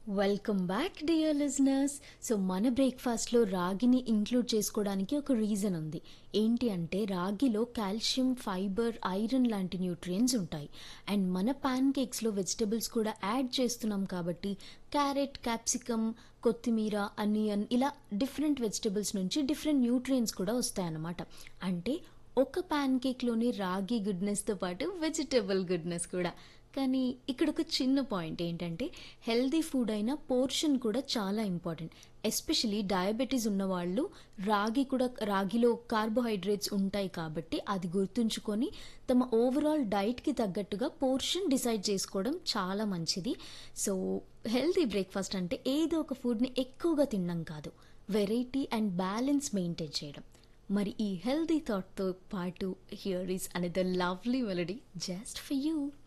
welcome back dear listeners so మన బ్రేక్ఫాస్ట్లో రాగిని include చేసుకోవడానికి ఒక రీజన్ ఉంది ఏంటి అంటే రాగిలో కాల్షియం ఫైబర్ ఐరన్ లాంటి న్యూట్రియంట్స్ ఉంటాయి అండ్ మన పాన్ కేక్స్లో వెజిటబుల్స్ కూడా యాడ్ చేస్తున్నాం కాబట్టి క్యారెట్ క్యాప్సికమ్ కొత్తిమీర అనియన్ ఇలా డిఫరెంట్ వెజిటబుల్స్ నుంచి డిఫరెంట్ న్యూట్రియంట్స్ కూడా వస్తాయన్నమాట అంటే ఒక పాన్ కేక్లోని రాగి గుడ్నెస్తో పాటు వెజిటబుల్ గుడ్నెస్ కూడా కానీ ఇక్కడ ఒక చిన్న పాయింట్ ఏంటంటే హెల్దీ ఫుడ్ అయిన పోర్షన్ కూడా చాలా ఇంపార్టెంట్ ఎస్పెషలీ డయాబెటీస్ ఉన్న వాళ్ళు రాగి కూడా రాగిలో కార్బోహైడ్రేట్స్ ఉంటాయి కాబట్టి అది గుర్తుంచుకొని తమ ఓవరాల్ డైట్కి తగ్గట్టుగా పోర్షన్ డిసైడ్ చేసుకోవడం చాలా మంచిది సో హెల్తీ బ్రేక్ఫాస్ట్ అంటే ఏదో ఒక ఫుడ్ని ఎక్కువగా తినడం కాదు వెరైటీ అండ్ బ్యాలెన్స్ మెయింటైన్ చేయడం మరి ఈ హెల్దీ థాట్తో పాటు here is another lovely melody just for you